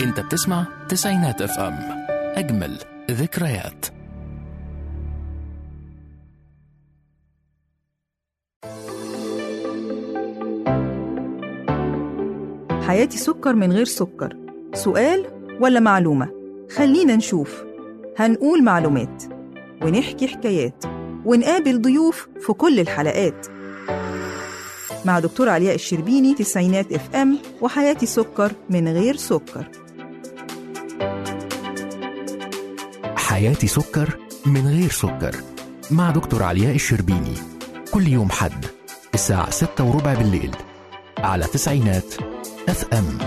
انت بتسمع تسعينات اف ام اجمل ذكريات حياتي سكر من غير سكر سؤال ولا معلومة خلينا نشوف هنقول معلومات ونحكي حكايات ونقابل ضيوف في كل الحلقات مع دكتور علياء الشربيني تسعينات اف ام وحياتي سكر من غير سكر حياتي سكر من غير سكر مع دكتور علياء الشربيني كل يوم حد الساعة ستة وربع بالليل على تسعينات اف ام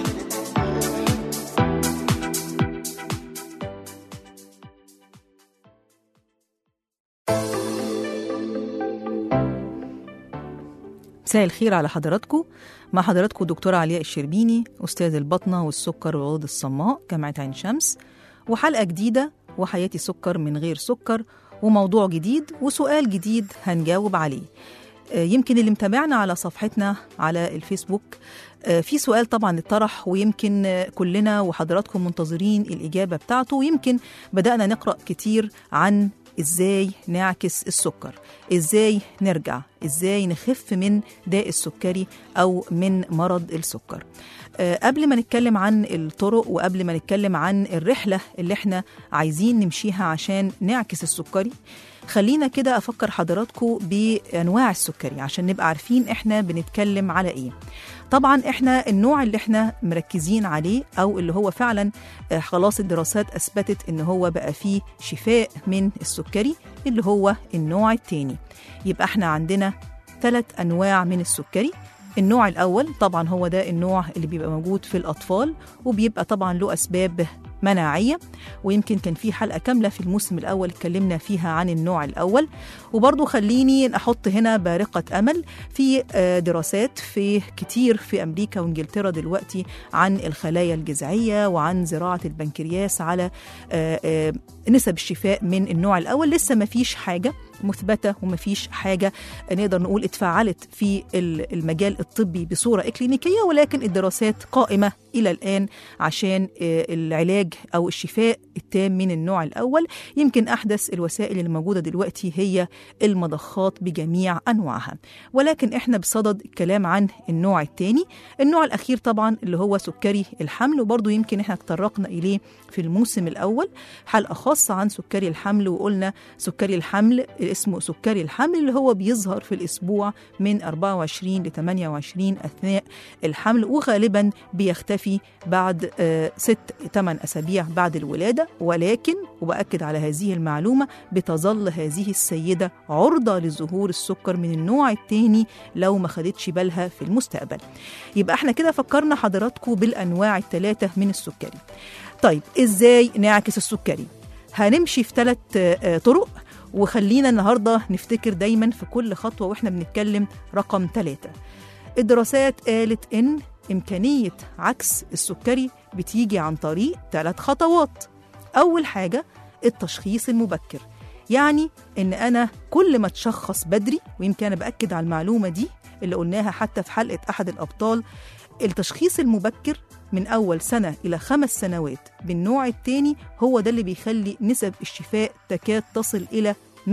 مساء الخير على حضراتكم مع حضراتكم دكتورة علياء الشربيني أستاذ البطنة والسكر والغدد الصماء جامعة عين شمس وحلقة جديدة وحياتي سكر من غير سكر وموضوع جديد وسؤال جديد هنجاوب عليه آه، يمكن اللي متابعنا على صفحتنا على الفيسبوك آه، في سؤال طبعا اتطرح ويمكن آه، كلنا وحضراتكم منتظرين الإجابة بتاعته ويمكن بدأنا نقرأ كتير عن ازاي نعكس السكر ازاي نرجع ازاي نخف من داء السكري او من مرض السكر آه، قبل ما نتكلم عن الطرق وقبل ما نتكلم عن الرحله اللي احنا عايزين نمشيها عشان نعكس السكري خلينا كده افكر حضراتكم بانواع السكري عشان نبقى عارفين احنا بنتكلم على ايه طبعا احنا النوع اللي احنا مركزين عليه او اللي هو فعلا آه، خلاص الدراسات اثبتت ان هو بقى فيه شفاء من السكري اللي هو النوع الثاني يبقى احنا عندنا ثلاث انواع من السكري النوع الاول طبعا هو ده النوع اللي بيبقى موجود في الاطفال وبيبقى طبعا له اسباب مناعيه ويمكن كان في حلقه كامله في الموسم الاول اتكلمنا فيها عن النوع الاول وبرضو خليني احط هنا بارقه امل في آه، دراسات في كتير في امريكا وانجلترا دلوقتي عن الخلايا الجذعيه وعن زراعه البنكرياس على آه، آه، نسب الشفاء من النوع الاول لسه ما فيش حاجه مثبته وما فيش حاجه نقدر نقول اتفعلت في ال- المجال الطبي بصوره اكلينيكيه ولكن الدراسات قائمه الى الان عشان آه، العلاج او الشفاء التام من النوع الاول يمكن احدث الوسائل اللي موجوده دلوقتي هي المضخات بجميع انواعها ولكن احنا بصدد الكلام عن النوع الثاني النوع الاخير طبعا اللي هو سكري الحمل وبرضه يمكن احنا تطرقنا اليه في الموسم الاول حلقه خاصه عن سكري الحمل وقلنا سكري الحمل اسمه سكري الحمل اللي هو بيظهر في الاسبوع من 24 ل 28 اثناء الحمل وغالبا بيختفي بعد آه، ست 8 اسابيع بعد الولاده ولكن وباكد على هذه المعلومه بتظل هذه السيده عرضه لظهور السكر من النوع الثاني لو ما خدتش بالها في المستقبل يبقى احنا كده فكرنا حضراتكم بالانواع الثلاثه من السكري طيب ازاي نعكس السكري هنمشي في ثلاث طرق وخلينا النهارده نفتكر دايما في كل خطوه واحنا بنتكلم رقم ثلاثة الدراسات قالت ان امكانيه عكس السكري بتيجي عن طريق ثلاث خطوات اول حاجه التشخيص المبكر يعني ان انا كل ما اتشخص بدري ويمكن انا باكد على المعلومه دي اللي قلناها حتى في حلقه احد الابطال التشخيص المبكر من أول سنة إلى خمس سنوات بالنوع الثاني هو ده اللي بيخلي نسب الشفاء تكاد تصل إلى 100%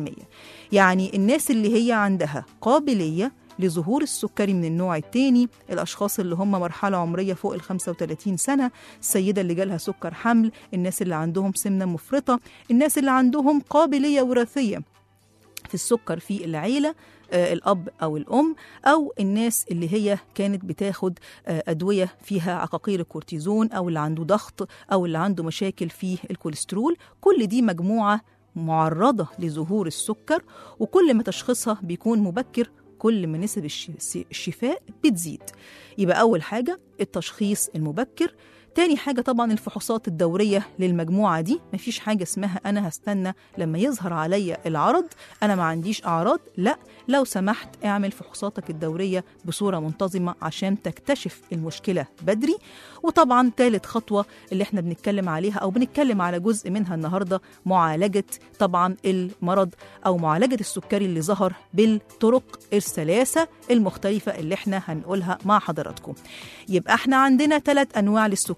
يعني الناس اللي هي عندها قابلية لظهور السكري من النوع الثاني الأشخاص اللي هم مرحلة عمرية فوق ال 35 سنة السيدة اللي جالها سكر حمل الناس اللي عندهم سمنة مفرطة الناس اللي عندهم قابلية وراثية في السكر في العيلة آه، الأب أو الأم أو الناس اللي هي كانت بتاخد آه، أدوية فيها عقاقير الكورتيزون أو اللي عنده ضغط أو اللي عنده مشاكل في الكوليسترول كل دي مجموعة معرضة لظهور السكر وكل ما تشخيصها بيكون مبكر كل ما نسب الش- الشفاء بتزيد يبقى أول حاجة التشخيص المبكر تاني حاجة طبعا الفحوصات الدورية للمجموعة دي مفيش حاجة اسمها أنا هستنى لما يظهر عليا العرض أنا ما عنديش أعراض لا لو سمحت اعمل فحوصاتك الدورية بصورة منتظمة عشان تكتشف المشكلة بدري وطبعا ثالث خطوة اللي احنا بنتكلم عليها أو بنتكلم على جزء منها النهاردة معالجة طبعا المرض أو معالجة السكري اللي ظهر بالطرق الثلاثة المختلفة اللي احنا هنقولها مع حضراتكم يبقى احنا عندنا ثلاث أنواع للسكري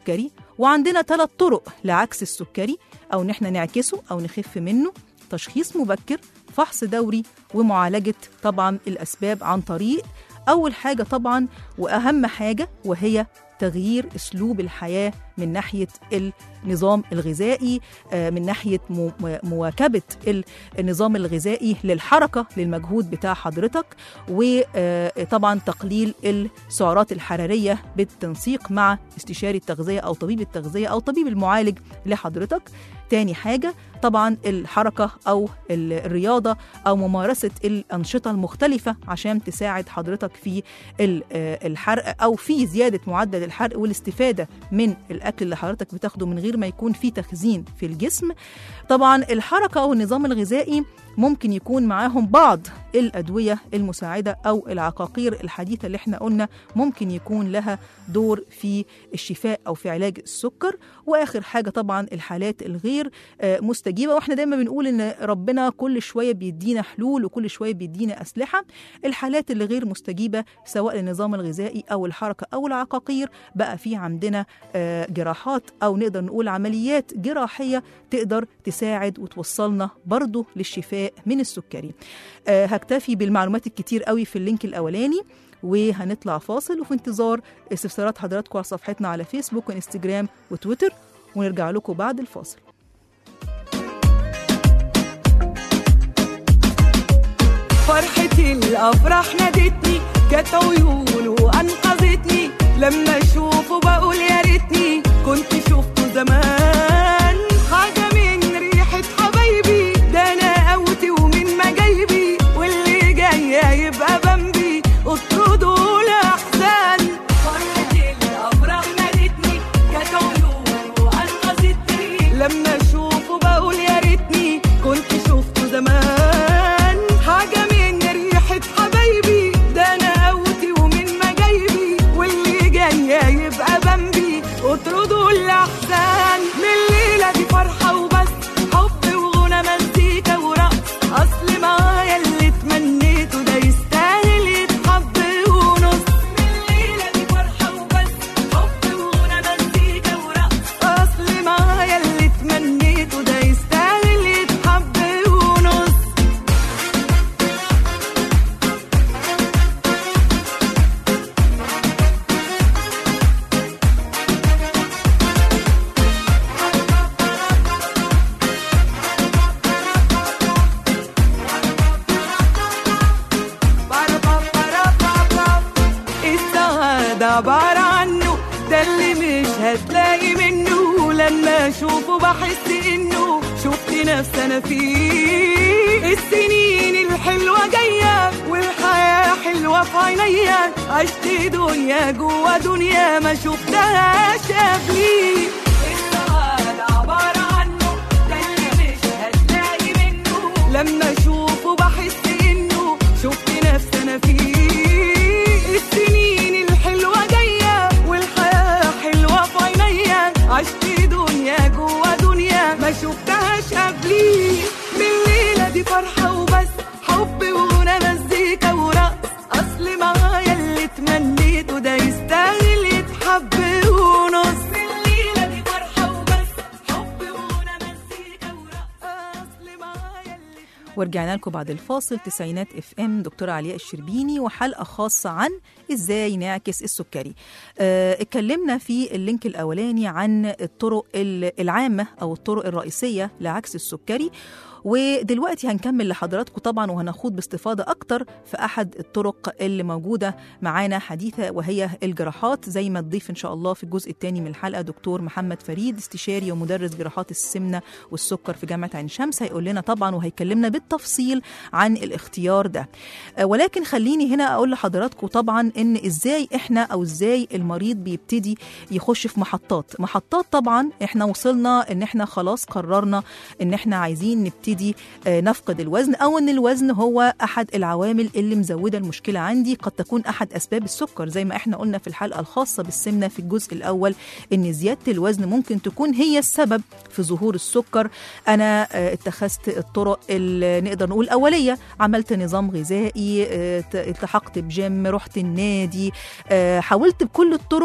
السكري وعندنا ثلاث طرق لعكس السكري او ان احنا نعكسه او نخف منه تشخيص مبكر فحص دوري ومعالجه طبعا الاسباب عن طريق اول حاجه طبعا واهم حاجه وهي تغيير اسلوب الحياه من ناحيه النظام الغذائي آه، من ناحيه مو- مو- مواكبه ال- النظام الغذائي للحركه للمجهود بتاع حضرتك وطبعا تقليل السعرات الحراريه بالتنسيق مع استشاري التغذيه او طبيب التغذيه او طبيب المعالج لحضرتك تاني حاجة طبعا الحركة أو ال- الرياضة أو ممارسة الأنشطة المختلفة عشان تساعد حضرتك في ال- آه، الحرق أو في زيادة معدل الحرق والاستفادة من الأكل اللي حضرتك بتاخده من غير ما يكون في تخزين في الجسم طبعا الحركة أو النظام الغذائي ممكن يكون معاهم بعض الأدوية المساعدة أو العقاقير الحديثة اللي احنا قلنا ممكن يكون لها دور في الشفاء أو في علاج السكر وآخر حاجة طبعا الحالات الغير آه، مستجيبة واحنا دايما بنقول إن ربنا كل شوية بيدينا حلول وكل شوية بيدينا أسلحة الحالات اللي غير مستجيبة سواء للنظام الغذائي أو الحركة أو العقاقير بقى في عندنا آه، جراحات أو نقدر نقول عمليات جراحية تقدر تساعد وتوصلنا برضو للشفاء من السكري آه، هكتفي بالمعلومات الكتير قوي في اللينك الأولاني وهنطلع فاصل وفي انتظار استفسارات حضراتكم على صفحتنا على فيسبوك وانستجرام وتويتر ونرجع لكم بعد الفاصل فرحتي الافراح نادتني جت عيونه وانقذتني لما اشوفه بقول يا ريتني كنت شفته زمان حاجه من ريحه حبايبي ده انا قوتي ومن مجايبي واللي جاي يبقى بمبي اطردوا الاحزان فرحتي الافراح نادتني جت عيونه وانقذتني لما اشوفه بقول يا ريتني كنت شفته زمان حاجه من ريحه حبايبي ده انا قوتي ومن مجايبي واللي جاي يبقى بمبي اطردوا الاحزان من الليله دي فرحه وبس حب وغنى مزيكا ورقص اصل معايا اللي تمنيته ده يستاهل يتحب ونص من الليله دي فرحه وبس حب وغنى مزيكا ورقص اصل معايا اللي تمنيته ده يستاهل يتحب ونص السعادة عبارة عنه ده اللي مش هتلاقي منه لما اشوفه بحس انه شفت نفسي انا فيه السنين الحلوة جاية والحياة حلوة في عينيا عشت دنيا جوا دنيا ما شفتهاش قبلي السعادة عبارة عنه ده اللي مش هتلاقي منه لما اشوفه بحس انه شفت نفسي انا فيه السنين الحلوة جاية والحياة حلوة في عينيا عشت دنيا جوا دنيا ما شفتهاش قبلي من الليلة دي فرحة وبس حب وغنى مزيكا ورقص أصل معايا اللي تمنيته ده يستاهل يتحب ونص من الليلة دي فرحة وبس حب وغنى مزيكا ورقص أصل معايا اللي ورجعنا لكم بعد الفاصل تسعينات اف ام دكتورة علياء الشربيني وحلقة خاصة عن ازاي نعكس السكري آه، اتكلمنا في اللينك الاولاني عن الطرق ال- العامة او الطرق الرئيسية لعكس السكري ودلوقتي هنكمل لحضراتكم طبعا وهنخوض باستفاضة أكتر في أحد الطرق اللي موجودة معانا حديثة وهي الجراحات زي ما تضيف إن شاء الله في الجزء الثاني من الحلقة دكتور محمد فريد استشاري ومدرس جراحات السمنة والسكر في جامعة عين شمس هيقول لنا طبعا وهيكلمنا بالتفصيل عن الاختيار ده آه، ولكن خليني هنا أقول لحضراتكم طبعا إن إزاي إحنا أو إزاي المريض بيبتدي يخش في محطات محطات طبعا إحنا وصلنا إن إحنا خلاص قررنا إن إحنا عايزين نبتدي آه، نفقد الوزن أو إن الوزن هو أحد العوامل اللي مزودة المشكلة عندي قد تكون أحد أسباب السكر زي ما إحنا قلنا في الحلقة الخاصة بالسمنة في الجزء الأول إن زيادة الوزن ممكن تكون هي السبب في ظهور السكر أنا آه، اتخذت الطرق اللي نقدر نقول أولية عملت نظام غذائي آه، ت- التحقت بجيم رحت النادي آه، حاولت بكل الطرق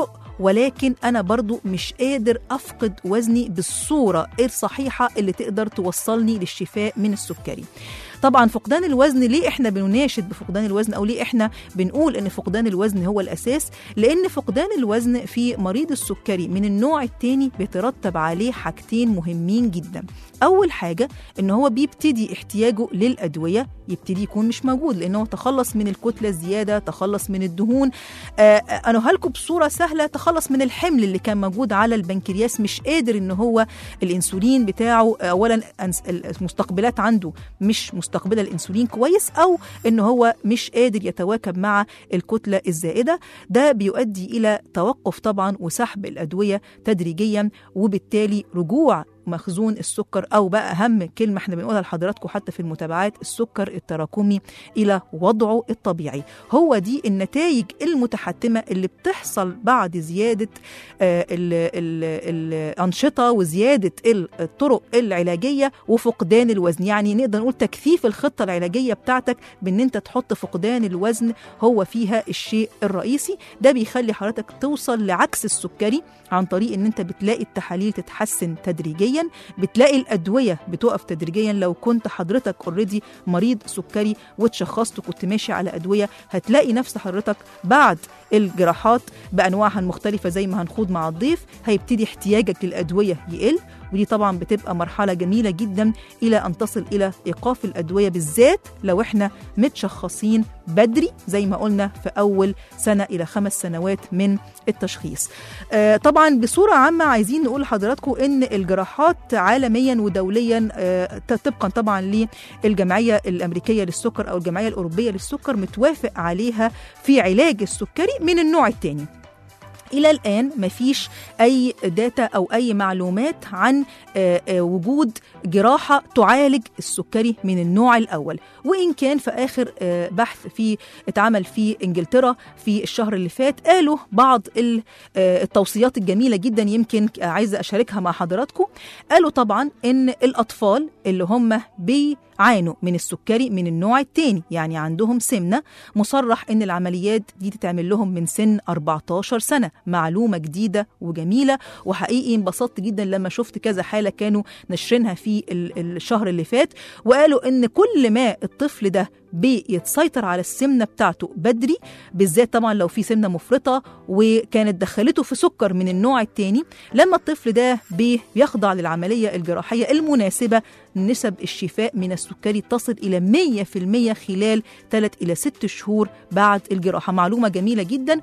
ولكن انا برضو مش قادر افقد وزني بالصوره الصحيحه اللي تقدر توصلني للشفاء من السكري طبعا فقدان الوزن ليه احنا بنناشد بفقدان الوزن او ليه احنا بنقول ان فقدان الوزن هو الاساس لان فقدان الوزن في مريض السكري من النوع الثاني بيترتب عليه حاجتين مهمين جدا اول حاجه ان هو بيبتدي احتياجه للادويه يبتدي يكون مش موجود لان هو تخلص من الكتله الزياده تخلص من الدهون آه انا لكم بصوره سهله تخلص من الحمل اللي كان موجود على البنكرياس مش قادر ان هو الانسولين بتاعه اولا أنس- المستقبلات عنده مش مستقبله الانسولين كويس او ان هو مش قادر يتواكب مع الكتله الزائده ده بيؤدي الى توقف طبعا وسحب الادويه تدريجيا وبالتالي رجوع مخزون السكر او بقى اهم كلمه احنا بنقولها لحضراتكم حتى في المتابعات السكر التراكمي الى وضعه الطبيعي هو دي النتائج المتحتمه اللي بتحصل بعد زياده آه، ال- ال- الانشطه وزياده ال- الطرق العلاجيه وفقدان الوزن يعني نقدر نقول تكثيف الخطه العلاجيه بتاعتك بان انت تحط فقدان الوزن هو فيها الشيء الرئيسي ده بيخلي حضرتك توصل لعكس السكري عن طريق ان انت بتلاقي التحاليل تتحسن تدريجيا بتلاقي الادويه بتقف تدريجيا لو كنت حضرتك اوريدي مريض سكري واتشخصت وكنت ماشي على ادويه هتلاقي نفس حضرتك بعد الجراحات بانواعها المختلفه زي ما هنخوض مع الضيف هيبتدي احتياجك للادويه يقل ودي طبعا بتبقى مرحله جميله جدا الى ان تصل الى ايقاف الادويه بالذات لو احنا متشخصين بدري زي ما قلنا في اول سنه الى خمس سنوات من التشخيص. آه طبعا بصوره عامه عايزين نقول لحضراتكم ان الجراحات عالميا ودوليا آه طبقا طبعا للجمعيه الامريكيه للسكر او الجمعيه الاوروبيه للسكر متوافق عليها في علاج السكري من النوع الثاني. الى الان مفيش اي داتا او اي معلومات عن آه، آه، وجود جراحه تعالج السكري من النوع الاول وان كان في اخر آه، بحث في اتعمل في انجلترا في الشهر اللي فات قالوا بعض ال- آه، التوصيات الجميله جدا يمكن عايزه اشاركها مع حضراتكم قالوا طبعا ان الاطفال اللي هم بيعانوا من السكري من النوع الثاني يعني عندهم سمنه مصرح ان العمليات دي تتعمل لهم من سن 14 سنه معلومه جديده وجميله وحقيقي انبسطت جدا لما شفت كذا حاله كانوا نشرينها في ال- الشهر اللي فات وقالوا ان كل ما الطفل ده بيتسيطر على السمنه بتاعته بدري بالذات طبعا لو في سمنه مفرطه وكانت دخلته في سكر من النوع الثاني لما الطفل ده بي- بيخضع للعمليه الجراحيه المناسبه نسب الشفاء من السكري تصل إلى 100% خلال 3 إلى 6 شهور بعد الجراحة معلومة جميلة جدا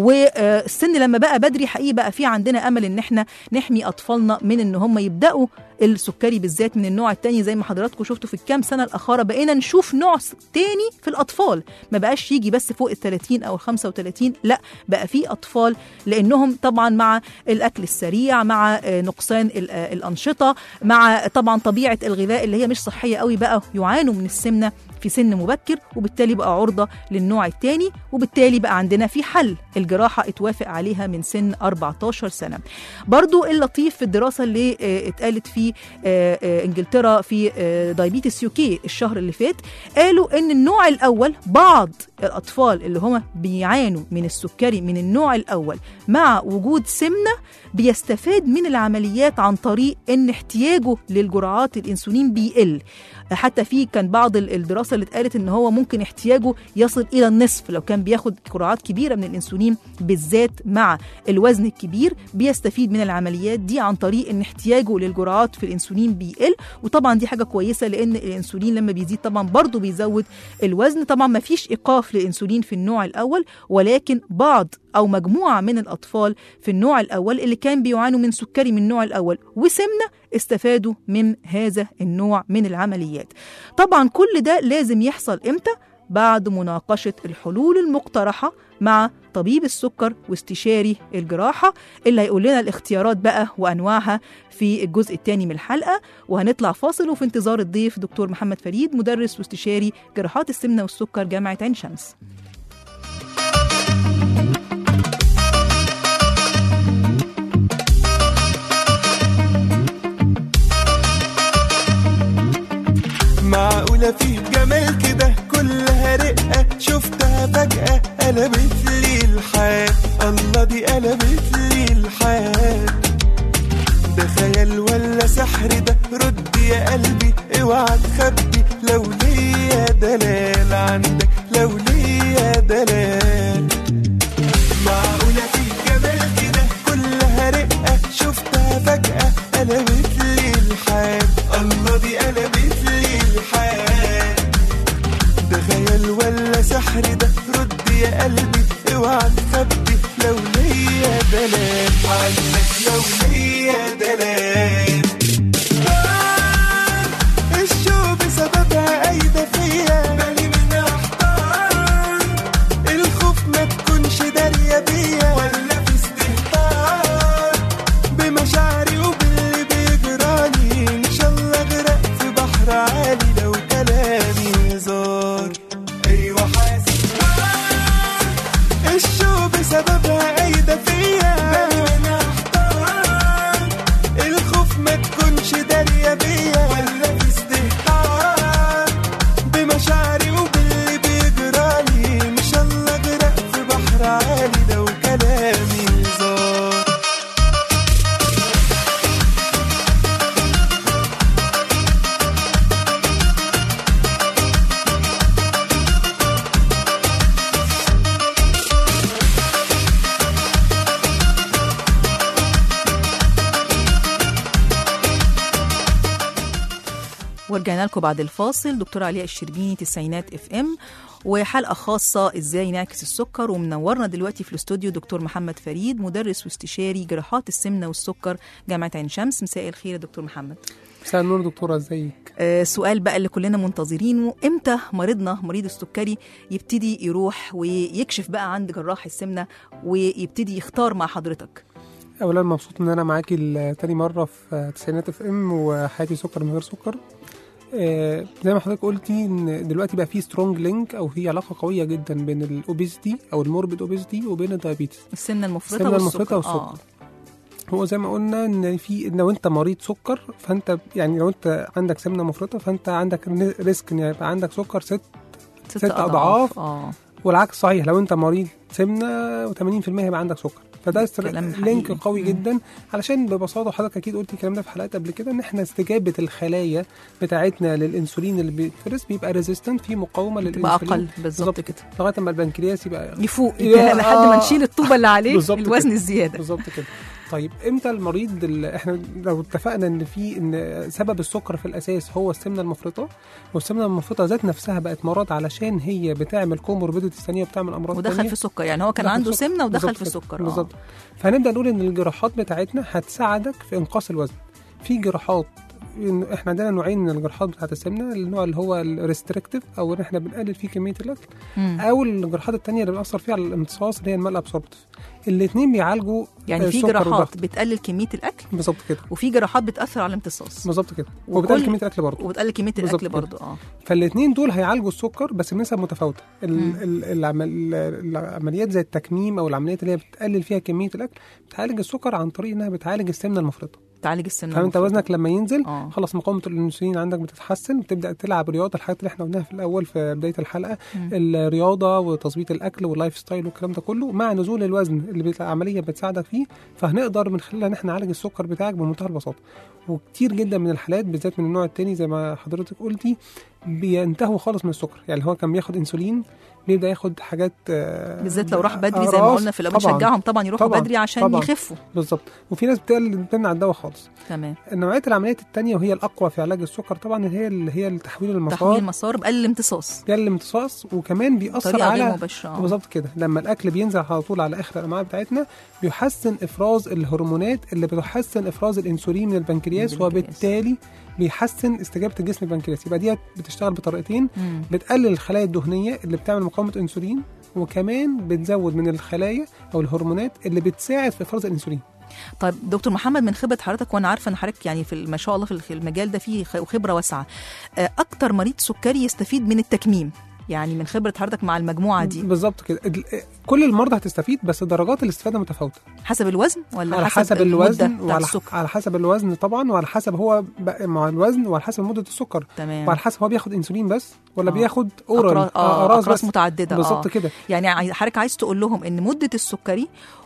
والسن لما بقى بدري حقيقي بقى في عندنا أمل إن احنا نحمي أطفالنا من إن هم يبدأوا السكري بالذات من النوع التاني زي ما حضراتكم شفتوا في الكام سنة الأخيرة بقينا نشوف نوع س- تاني في الأطفال ما بقاش يجي بس فوق ال 30 أو ال 35 لا بقى في أطفال لأنهم طبعا مع الأكل السريع مع آه، نقصان ال- آه، الأنشطة مع طبعا طبيعة الغذاء اللي هي مش صحية قوي بقى يعانوا من السمنة في سن مبكر وبالتالي بقى عرضة للنوع الثاني وبالتالي بقى عندنا في حل الجراحة اتوافق عليها من سن 14 سنة برضو اللطيف في الدراسة اللي آه، اتقالت في آه، آه، انجلترا في دايبيتس يوكي الشهر اللي فات قالوا ان النوع الاول بعض الاطفال اللي هم بيعانوا من السكري من النوع الاول مع وجود سمنه بيستفاد من العمليات عن طريق ان احتياجه للجرعات الانسولين بيقل حتى في كان بعض ال- الدراسه اللي اتقالت ان هو ممكن احتياجه يصل الى النصف لو كان بياخد جرعات كبيره من الانسولين بالذات مع الوزن الكبير بيستفيد من العمليات دي عن طريق ان احتياجه للجرعات في الانسولين بيقل وطبعا دي حاجه كويسه لان الانسولين لما بيزيد طبعا برضه بيزود الوزن طبعا ما فيش ايقاف للانسولين في النوع الاول ولكن بعض او مجموعه من الاطفال في النوع الاول اللي كان بيعانوا من سكري من النوع الاول وسمنه استفادوا من هذا النوع من العمليات طبعا كل ده لازم يحصل امتى بعد مناقشه الحلول المقترحه مع طبيب السكر واستشاري الجراحه اللي هيقول لنا الاختيارات بقى وانواعها في الجزء الثاني من الحلقه وهنطلع فاصل وفي انتظار الضيف دكتور محمد فريد مدرس واستشاري جراحات السمنه والسكر جامعه عين شمس معقولة في جمال كده كلها رقة شفتها فجأة قلبت لي الحياة الله دي قلبت لي الحياة ده خيال ولا سحر ده رد يا قلبي اوعى تخبي لو ليا دلال عندك لو ليا دلال معقولة في جمال كده كلها رقة شفتها فجأة قلبت لي الحياة الله دي قلبت لي الحياة ده خيال ولا سحر ده رد يا قلبي اوعى تخبي لو ليا دلال عندك لو ليا دلال آه، الشوق بسببها قايدة فيا بالي منها احتار الخوف ما تكونش دارية بيا ولا في استهتار بمشاعري وباللي بيجرالي ان شاء الله اغرق في بحر عالي لو كلامي هزار ايوه حاسس آه، الشوق بسببها قايدة فيا بالي منها احتار الخوف ما تكونش دارية بيا ولا في استهتار بمشاعري وباللي بيجرالي ان شاء الله اغرق في بحر عالي لو كلامي هزار ورجعنا لكم بعد الفاصل دكتورة علياء الشربيني تسعينات اف ام وحلقة خاصة ازاي نعكس السكر ومنورنا دلوقتي في الاستوديو دكتور محمد فريد مدرس واستشاري جراحات السمنة والسكر جامعة عين شمس مساء الخير يا دكتور محمد مساء النور دكتورة ازيك آه سؤال بقى اللي كلنا منتظرينه امتى مريضنا مريض السكري يبتدي يروح ويكشف بقى عند جراح السمنة ويبتدي يختار مع حضرتك اولا مبسوط ان انا معاكي ل- تاني مرة في تسعينات اف ام وحياتي سكر من غير سكر آه، زي ما حضرتك قلتي ان دلوقتي بقى في سترونج لينك او في علاقه قويه جدا بين الاوبيزيتي او الموربيد اوبيزيتي وبين الدايابيتس السمنة المفرطة السمنة والسكر المفرطة والسكر. هو زي ما قلنا ان في لو انت مريض سكر فانت يعني لو انت عندك سمنه مفرطه فانت عندك ريسك ان يبقى عندك سكر ست ست, ست أضعاف. اه والعكس صحيح لو انت مريض سمنه و80% هيبقى عندك سكر فده است- كلام لينك حقيقي. قوي مم. جدا علشان ببساطه حضرتك اكيد قلتي الكلام ده في حلقات قبل كده ان احنا استجابه الخلايا بتاعتنا للانسولين اللي بيتفرز بيبقى ريزيستنت في مقاومه تبقى للانسولين اقل بالظبط كده لغايه اما البنكرياس يبقى يفوق يا- لحد ما آه. نشيل الطوبة اللي عليه بالظبط الوزن كده. الزيادة بالظبط كده طيب امتى المريض اللي احنا لو اتفقنا ان في ان سبب السكر في الاساس هو السمنه المفرطه والسمنه المفرطه ذات نفسها بقت مرض علشان هي بتعمل كوموربيديتي ثانيه وبتعمل امراض ودخل تانية. في سكر يعني هو كان دخل عنده في سكر. سمنة ودخل بالظبط في كده. سكر آه. بالظبط فهنبدا نقول ان الجراحات بتاعتنا هتساعدك في انقاص الوزن في جراحات إن احنا عندنا نوعين من الجراحات بتاعت السمنه النوع اللي هو الريستريكتيف او ان احنا بنقلل فيه كميه الاكل مم. او الجراحات التانية اللي بنأثر فيها على الامتصاص اللي هي المال ابسوربتيف الاثنين بيعالجوا يعني في السكر جراحات والضغط. بتقلل كمية الأكل بالظبط كده وفي جراحات بتأثر على الامتصاص بالظبط كده وكل- وبتقلل كميه الاكل برضه وبتقلل كمية بالظبط الأكل كده. برضه اه فالاثنين دول هيعالجوا السكر بس بنسب متفاوته ال- مم. ال- العمل العمليات زي التكميم او العمليات اللي هي بتقلل فيها كميه الاكل بتعالج السكر عن طريق انها بتعالج السمنه المفرطه تعالج السمنة فانت المفرطة. وزنك لما ينزل اه خلاص مقاومه الانسولين عندك بتتحسن بتبدا تلعب رياضه الحاجات اللي احنا قلناها في الاول في بدايه الحلقه مم. الرياضه وتظبيط الاكل واللايف ستايل والكلام ده كله مع نزول الوزن اللي بت- العمليه بتساعدك فيه فهنقدر من خلالها ان احنا نعالج السكر بتاعك بمنتهى البساطه وكتير جدا من الحالات بالذات من النوع التاني زي ما حضرتك قلتي بينتهوا خالص من السكر يعني هو كان بياخد انسولين بيبدا ياخد حاجات آه، بالذات لو راح بدري زي ما أقراص. قلنا في الأول طبعاً، بنشجعهم طبعا يروحوا طبعاً، بدري عشان طبعاً. يخفوا بالظبط وفي ناس بتقل- بتمنع الدواء خالص تمام نوعيه العمليات التانية وهي الاقوى في علاج السكر طبعا اللي هي اللي هي تحويل تحويل المسار المسار بقلل الامتصاص بيقلل الامتصاص وكمان بيأثر طريقة غير على مباشرة آه. بالظبط كده لما الاكل بينزل على طول على اخر الامعاء بتاعتنا بيحسن افراز الهرمونات اللي بتحسن افراز الانسولين من البنكرياس من البنكرياس. وبالتالي بيحسن استجابه الجسم للبنكرياس يبقى ديت بتشتغل بطريقتين مم. بتقلل الخلايا الدهنيه اللي بتعمل مقاومه انسولين وكمان بتزود من الخلايا او الهرمونات اللي بتساعد في افراز الانسولين طيب دكتور محمد من خبره حضرتك وانا عارفه ان حضرتك يعني في ما شاء الله في المجال ده فيه خ- خبره واسعه آه، اكتر مريض سكري يستفيد من التكميم يعني من خبره حضرتك مع المجموعه دي بالظبط كده ال- كل المرضى هتستفيد بس درجات الاستفاده متفاوته حسب الوزن ولا على حسب المدة الوزن بتاع وعلى السكر على حسب الوزن طبعا وعلى حسب هو بقى- مع الوزن وعلى حسب مده السكر تمام وعلى حسب هو بياخد انسولين بس ولا آه. بياخد اورال أقراص, آه أقراص أقراص بس. متعددة بالظبط آه. كده يعني عايز- حضرتك عايز تقول لهم ان مده السكري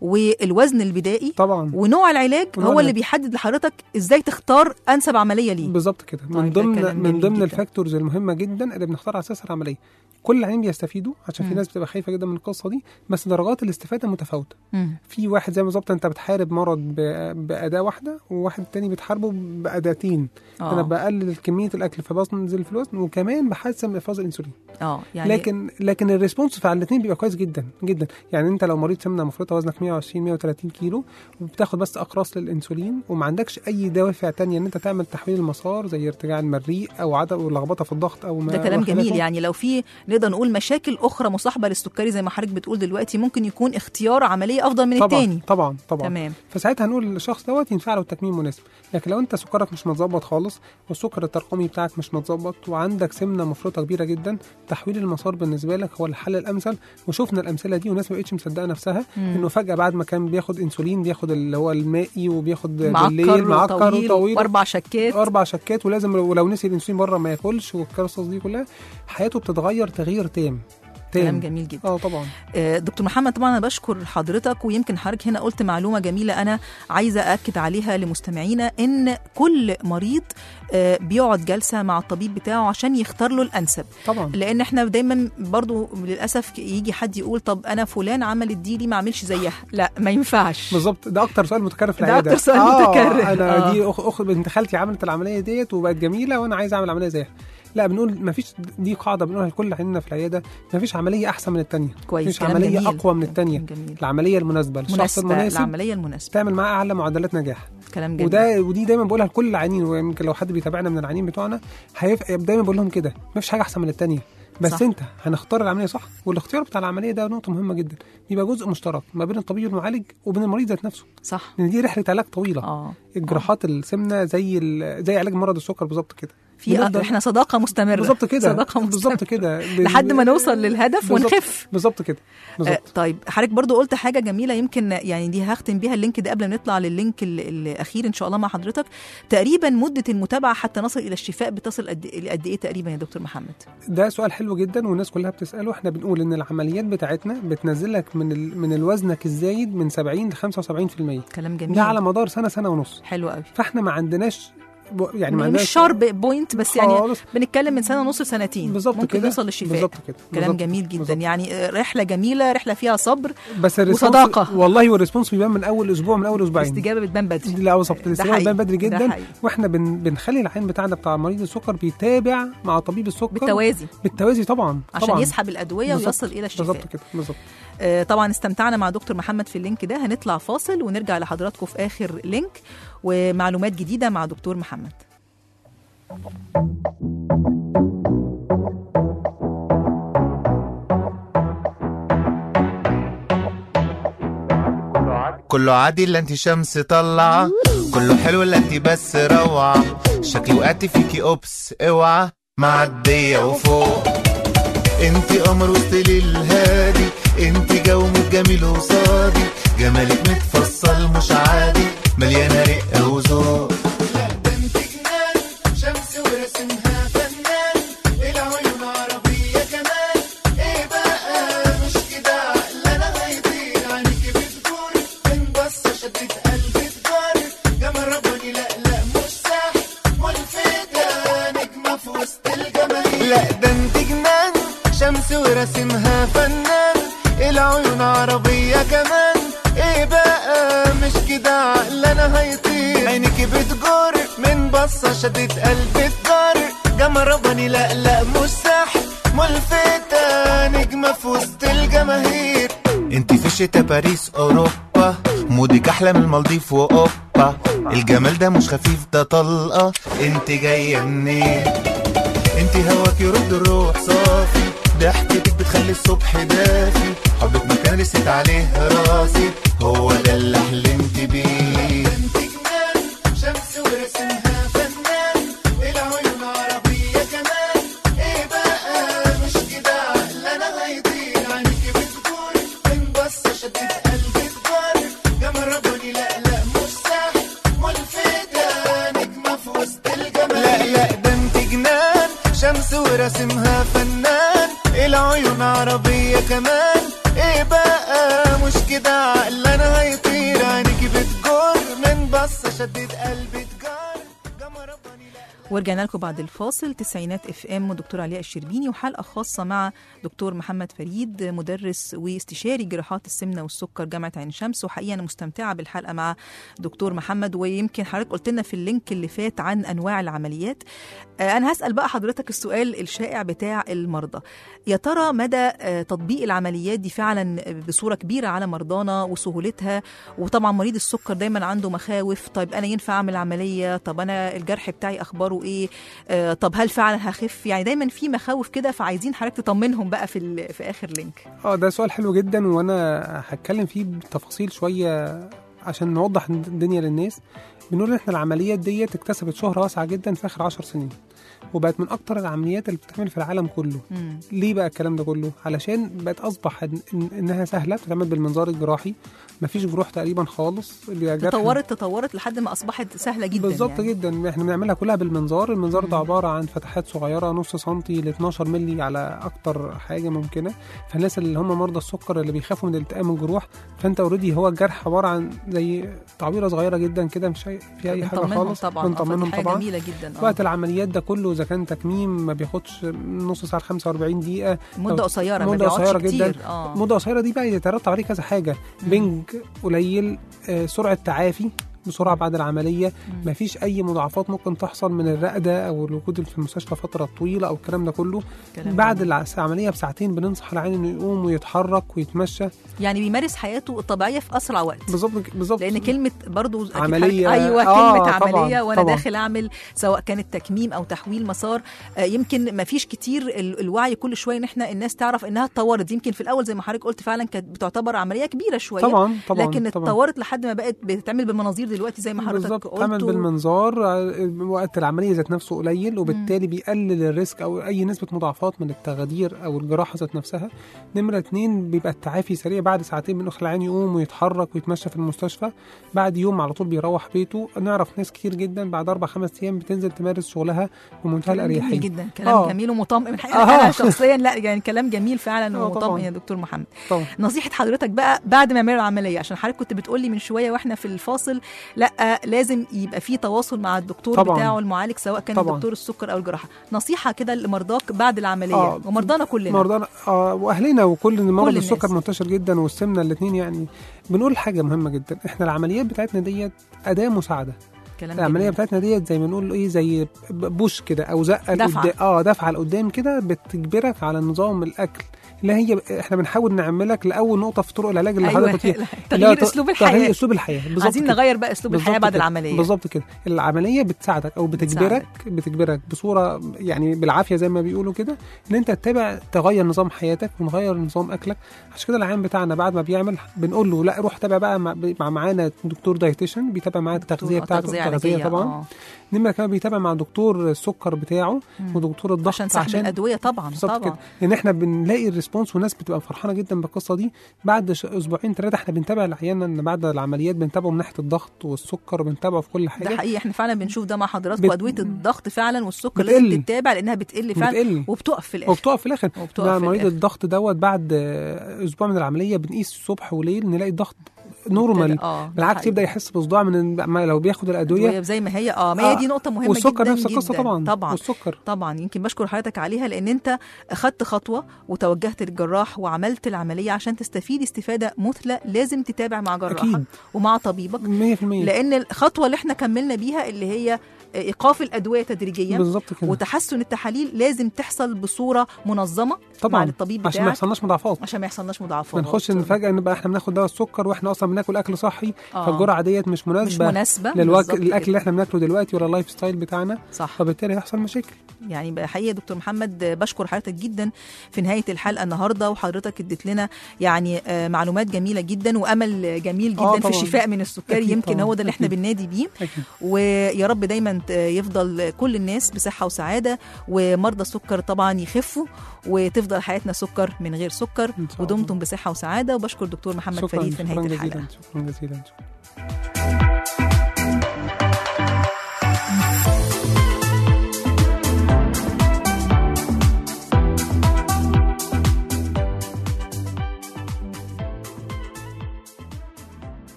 والوزن البدائي طبعا ونوع العلاج ونوع هو اللي العلاج. بيحدد لحضرتك ازاي تختار انسب عمليه ليه بالظبط كده من طيب، ده ضمن كلام من جميل ضمن جدا. الفاكتورز المهمه جدا اللي بنختار على اساسها العمليه كل العيانين بيستفيدوا عشان في مم. ناس بتبقى خايفه جدا من القصه دي بس درجات الاستفاده متفاوته مم. في واحد زي بالظبط انت بتحارب مرض ب- باداه واحده وواحد تاني بتحاربه باداتين آه. انا بقلل كميه الاكل فبنزل في الوزن وكمان بحسن من افراز الانسولين اه يعني لكن لكن الريسبونس على الاثنين بيبقى كويس جدا جدا يعني انت لو مريض سمنه مفرطه وزنك 120 130 كيلو وبتاخد بس اقراص للانسولين وما عندكش اي دوافع تانية ان انت تعمل تحويل المسار زي ارتجاع المريء او عدم لخبطه في الضغط او ما ده كلام وخلافه. جميل يعني لو في نقدر نقول مشاكل اخرى مصاحبه للسكري زي ما حضرتك بتقول دلوقتي ممكن يكون اختيار عمليه افضل من طبعا التاني طبعا طبعا تمام فساعتها هنقول للشخص دوت ينفع له التكميم مناسب لكن لو انت سكرك مش متظبط خالص والسكر التراكمي بتاعك مش متظبط وعندك سمنه مفرطه كبيره جدا تحويل المسار بالنسبه لك هو الحل الامثل وشفنا الامثله دي وناس ما بقتش مصدقه نفسها مم. انه فجاه بعد ما كان بياخد انسولين بياخد اللي هو المائي وبياخد معكر بالليل معكر وطويل وطويل واربع شكات اربع شكات ولازم ولو نسي الانسولين بره ما ياكلش والقصص دي كلها حياته بتتغير تغيير تام كلام تام جميل جدا اه طبعا آه، دكتور محمد طبعا انا بشكر حضرتك ويمكن حضرتك هنا قلت معلومه جميله انا عايزه اكد عليها لمستمعينا ان كل مريض آه، بيقعد جلسه مع الطبيب بتاعه عشان يختار له الانسب طبعا لان احنا دايما برضو للاسف يجي حد يقول طب انا فلان عملت دي ليه ما اعملش زيها لا ما ينفعش بالظبط ده اكتر سؤال متكرر في ده العياده أكتر سؤال آه متكرر. انا آه. دي اخ اخ بنت خالتي عملت العمليه ديت وبقت جميله وانا عايز اعمل عمليه زيها لا بنقول ما فيش دي قاعده بنقولها لكل عيننا في العياده ما فيش عمليه احسن من الثانيه كويس مفيش كلام عمليه جميل. اقوى من الثانيه جميل العمليه المناسبه للشخص مناسبه المناسب العمليه المناسبه تعمل معاه اعلى معدلات نجاح كلام جميل وده ودي دايما بقولها لكل العيانين ويمكن لو حد بيتابعنا من العيانين بتوعنا هيف... دايما بقول لهم كده ما فيش حاجه احسن من الثانيه بس صح. صح. انت هنختار العمليه صح والاختيار بتاع العمليه ده نقطه مهمه جدا يبقى جزء مشترك ما بين الطبيب والمعالج وبين المريض ذات نفسه صح لان دي رحله علاج طويله اه الجراحات السمنه زي ال- زي علاج مرض السكر بالظبط كده في بنفضل- احنا صداقه مستمره بالظبط كده صداقه بالظبط مستمره كده لحد ما نوصل للهدف بالظبط. ونخف بالظبط كده آه بالظبط طيب حضرتك برضو قلت حاجه جميله يمكن يعني دي هختم بيها اللينك ده قبل ما نطلع لللينك ال- الاخير ان شاء الله مع حضرتك تقريبا مده المتابعه حتى نصل الى الشفاء بتصل قد قد ايه تقريبا يا دكتور محمد ده سؤال حلو جدا والناس كلها بتساله احنا بنقول ان العمليات بتاعتنا بتنزلك من ال... من الوزنك الزايد من 70 ل 75% كلام جميل ده على مدار سنه سنه ونص حلو قوي فاحنا ما عندناش ب... يعني ما مش عندناش شارب بوينت بس يعني خالص. بنتكلم من سنه ونص لسنتين بالظبط ممكن كده نوصل للشفاء بالظبط كده كلام بالظبط. جميل جدا بالظبط. يعني آه، رحله جميله رحله فيها صبر بس الريسبونس وصداقة. والله والريسبونس بيبان من اول اسبوع من اول اسبوعين الاستجابه بتبان بدري لا بالظبط ده الاستجابه حقيقي. بيبان بدري ده جدا حقيقي. واحنا بن... بنخلي العين بتاعنا بتاع مريض السكر بيتابع مع طبيب السكر بالتوازي بالتوازي طبعا عشان طبعا. يسحب الادويه بالظبط. ويصل الى الشفاء بالظبط كده بالظبط آه، طبعا استمتعنا مع دكتور محمد في اللينك ده هنطلع فاصل ونرجع لحضراتكم في اخر لينك ومعلومات جديده مع دكتور محمد كله عادي الا انت شمس طلعة كله حلو الا انت بس روعة شكلي وقعت فيكي اوبس اوعى معدية وفوق انت قمر وسط ليل هادي انت جومك جميل وصادي جمالك متفصل مش عادي مليانة رقة وذوق لا ده انت جنان شمس ورسمها فنان العيون عربية كمان ايه بقى مش كده عقلنا هيطير عينيكي بتدور من بصة شدت قلبي تجار جمال رباني لا لا مش سهل ملفتة نجمة في وسط الجماهير لا ده انت جنان شمس ورسمها فنان العيون عربية كمان ايه بقى مش كده عقلنا هيطير عينيكي بتجر من بصة شدت قلبي تجار جمال رباني لا لا مش سحر ملفتة نجمة في وسط الجماهير انت في شتا باريس اوروبا مودك احلى من المالديف واوبا الجمال ده مش خفيف ده طلقة انت جاية منين انت هواك يرد الروح صافي ضحكتك بتخلي الصبح دافي حبك مكان رست عليه راسي هو ده اللي حلمت بيه انت جنان شمس ورسمها فنان العيون عربية كمان ايه بقى مش كده عقلنا هيطير عينيكي بتدور من بصة شدت قلبي تجار جمال رباني لا لا مش سهل ملفتة نجمة في وسط الجمال لا لا ده انت جنان شمس ورسمها كده عقل انا هيطير عينيكي بتجر من بصة شدت قلبي تجار جمرة رباني لا ورجعنا لكم بعد الفاصل تسعينات اف ام ودكتور علياء الشربيني وحلقه خاصه مع دكتور محمد فريد مدرس واستشاري جراحات السمنه والسكر جامعه عين شمس وحقيقه انا مستمتعه بالحلقه مع دكتور محمد ويمكن حضرتك قلت لنا في اللينك اللي فات عن انواع العمليات آه، انا هسال بقى حضرتك السؤال الشائع بتاع المرضى يا ترى مدى آه، تطبيق العمليات دي فعلا بصوره كبيره على مرضانا وسهولتها وطبعا مريض السكر دايما عنده مخاوف طيب انا ينفع اعمل عمليه طب انا الجرح بتاعي اخباره ايه آه، طب هل فعلا هخف يعني دايما في مخاوف كده فعايزين حضرتك تطمنهم بقى في ال- في اخر لينك اه ده سؤال حلو جدا وانا هتكلم فيه بتفاصيل شويه عشان نوضح الدنيا للناس بنقول ان احنا العمليات ديت اكتسبت شهره واسعه جدا في اخر عشر سنين وبقت من اكتر العمليات اللي بتتعمل في العالم كله مم. ليه بقى الكلام ده كله علشان بقت اصبح إن- إن- انها سهله بتتعمل بالمنظار الجراحي مفيش جروح تقريبا خالص بيبقى جرح تطورت تطورت لحد ما اصبحت سهله جدا بالظبط يعني. جدا احنا بنعملها كلها بالمنظار المنظار ده عباره عن فتحات صغيره نص سنتي ل 12 مللي على اكتر حاجه ممكنه فالناس اللي هم مرضى السكر اللي بيخافوا من التئام الجروح فانت اوريدي هو الجرح عباره عن زي تعبيره صغيره جدا كده مش هي- فيها اي حاجه بنطمنهم خالص طبعا آه، فدي بنطمنهم حاجه طبعا جميله جدا آه. وقت العمليات ده كله اذا كان تكميم ما بياخدش نص ساعه ل 45 دقيقه مده قصيره ما مدة بيقعدش قصيرة جدا. كتير اه مده قصيره دي بقى يترتب عليه كذا حاجه بنج قليل آه، سرعه تعافي بسرعه بعد العمليه مفيش اي مضاعفات ممكن تحصل من الرقده او الوجود في المستشفى فتره طويله او الكلام ده كله كلام بعد جميل. الع- العمليه بساعتين بننصح العين انه يقوم ويتحرك ويتمشى يعني بيمارس حياته الطبيعيه في اسرع وقت بالظبط بالظبط لان كلمه برضو أكيد عملية. حضرتك- ايوه آه، كلمه طبعاً، عمليه وانا طبعاً. داخل اعمل سواء كانت تكميم او تحويل مسار آه، يمكن ما فيش كتير ال- الوعي كل شويه ان احنا الناس تعرف انها اتطورت يمكن في الاول زي ما حضرتك قلت فعلا كانت بتعتبر عمليه كبيره شويه طبعا طبعا لكن طبعا. اتطورت لحد ما بقت بتتعمل بالمناظير دلوقتي زي ما حضرتك بالظبط قلت تعمل و- بالمنظار آه، وقت العمليه ذات نفسه قليل وبالتالي بيقلل الريسك او اي نسبه مضاعفات من التخدير او الجراحه ذات نفسها نمره اتنين بيبقى التعافي سريع بعد ساعتين بنخلي العين يقوم ويتحرك ويتمشى في المستشفى بعد يوم على طول بيروح بيته نعرف ناس كتير جدا بعد اربع خمس ايام بتنزل تمارس شغلها بمنتهى كلام جميل الاريحيه جدا كلام آه. جميل ومطمئن الحقيقه آه. انا شخصيا لا يعني كلام جميل فعلا آه، ومطمئن طبعاً. يا دكتور محمد طبعا نصيحه حضرتك بقى بعد ما يعملوا العمليه عشان حضرتك كنت بتقول لي من شويه واحنا في الفاصل لا لازم يبقى في تواصل مع الدكتور طبعاً. بتاعه المعالج سواء كان طبعاً. دكتور السكر او الجراحه نصيحه كده لمرضاك بعد العمليه آه. ومرضانا كلنا مرضانا آه واهلنا وكل مرض الناس. السكر منتشر جدا والسمنه الاثنين يعني بنقول حاجه مهمه جدا احنا العمليات بتاعتنا ديت اداه مساعده كلام العمليه جميل. بتاعتنا ديت زي ما نقول ايه زي بوش كده او زقه دفعة. لقدام اه دفعه لقدام كده بتجبرك على نظام الاكل اللي هي احنا بنحاول نعملك لاول نقطه في طرق العلاج اللي أيوة، حضرتك فيها تغيير اللي هو ت- أسلوب الحياة. تغيير اسلوب الحياه بالظبط عايزين كده. نغير بقى اسلوب الحياه بالظبط بعد كده. العمليه بالظبط كده العمليه بتساعدك او بتجبرك بتجبرك بصوره يعني بالعافيه زي ما بيقولوا كده ان انت تتابع تغير نظام حياتك ونغير نظام اكلك عشان كده العيان بتاعنا بعد ما بيعمل بنقول له لا روح تابع بقى مع, مع معانا دكتور دايتيشن بيتابع معاه التغذيه آه، بتاعته تغذية التغذيه علاجية، طبعا آه. نمره كمان بيتابع مع دكتور السكر بتاعه ودكتور الضغط عشان سحب الادويه طبعا بالظبط طبعا كده لان احنا بنلاقي الريسبونس والناس بتبقى فرحانه جدا بالقصه دي بعد ش- اسبوعين ثلاثه احنا بنتابع العيان ان بعد العمليات بنتابعه من ناحيه الضغط والسكر بنتابعه في كل حاجه ده حقيقي احنا فعلا بنشوف ده مع حضراتكم بت- ادويه الضغط فعلا والسكر بتقل. لازم تتابع لانها بتقل فعلا بتقل. وبتقف في الاخر وبتقف في الاخر وبتقف مع في مريض الآخر. الضغط دوت بعد آه، اسبوع من العمليه بنقيس صبح وليل نلاقي الضغط نورمال اه ده بالعكس حقيقي. يبدا يحس بصداع من ما لو بياخد الادويه الادويه زي ما هي اه ما هي دي نقطه مهمه والسكر جدا نفس القصه جداً. طبعا طبعا والسكر طبعا يمكن بشكر حضرتك عليها لان انت اخدت خطوه وتوجهت للجراح وعملت العمليه عشان تستفيد استفاده مثلى لازم تتابع مع جراحك أكيد. ومع طبيبك 100% لان الخطوه اللي احنا كملنا بيها اللي هي ايقاف الادويه تدريجيا بالظبط كده وتحسن التحاليل لازم تحصل بصوره منظمه مع طبعا الطبيب عشان ما بتاعك يحصلش مضاعفات عشان ما يحصلناش ما مضاعفات نخش ان فجاه نبقى احنا بناخد دواء السكر واحنا اصلا بناكل اكل صحي آه. فالجرعه ديت مش مش مناسبه مناسبه للوك... بالظبط الاكل كده. اللي احنا بناكله دلوقتي ولا اللايف ستايل بتاعنا صح فبالتالي هيحصل مشاكل يعني بقى حقيقه دكتور محمد آه، بشكر حضرتك جدا في نهايه الحلقه النهارده وحضرتك اديت لنا يعني آه، معلومات جميله جدا وامل جميل جدا آه في طبعاً. الشفاء من السكري أكيد يمكن طبعاً. هو ده اللي احنا أكيد. بننادي بيه اكيد ويا رب دايما ت- يفضل كل الناس بصحه وسعاده ومرضى السكر طبعا يخفوا وتفضل حياتنا سكر من غير سكر إن شاء الله. ودمتم بصحه وسعاده وبشكر دكتور محمد شكرا فريد في نهايه شكرا الحلقه جزيلا شكرا جزيلا